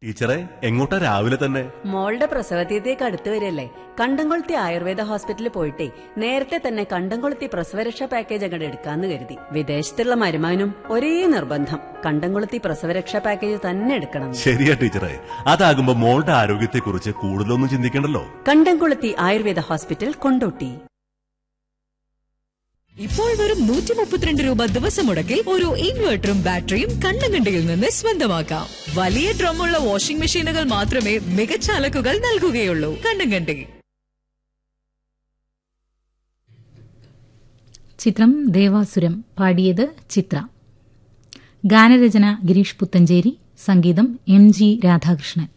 ടീച്ചറെ എങ്ങോട്ടാ രാവിലെ തന്നെ മോളുടെ പ്രസവതീയതേക്ക് അടുത്ത് വരില്ലേ കണ്ടംകൊളുത്തി ആയുർവേദ ഹോസ്പിറ്റലിൽ പോയിട്ടേ നേരത്തെ തന്നെ കണ്ടംകൊളുത്തി പ്രസവരക്ഷാ പാക്കേജ് അങ്ങോട്ട് എടുക്കാന്ന് കരുതി വിദേശത്തുള്ള മരുമാനും ഒരേ നിർബന്ധം കണ്ടംകൊളുത്തി പ്രസവരക്ഷാ പാക്കേജ് തന്നെ എടുക്കണം ശരിയാ ടീച്ചറെ അതാകുമ്പോ മോളുടെ ആരോഗ്യത്തെക്കുറിച്ച് കൂടുതലൊന്നും ചിന്തിക്കണ്ടല്ലോ കണ്ടംകൊളുത്തി ആയുർവേദ ഹോസ്പിറ്റൽ കൊണ്ടോട്ടി ഇപ്പോൾ വെറും നൂറ്റി മുപ്പത്തിരണ്ട് രൂപ ദിവസം മുടക്കിൽ ഒരു ഇൻവെർട്ടറും ബാറ്ററിയും കണ്ണങ്കണ്ടിയിൽ നിന്ന് സ്വന്തമാക്കാം വലിയ ഡ്രമ്മുള്ള വാഷിംഗ് മെഷീനുകൾ മാത്രമേ മികച്ച അലക്കുകൾ നൽകുകയുള്ളൂ കണ്ണങ്കണ്ടി ചിത്രം ദേവാസുരം പാടിയത് ചിത്ര ഗാനരചന ഗിരീഷ് പുത്തഞ്ചേരി സംഗീതം എം ജി രാധാകൃഷ്ണൻ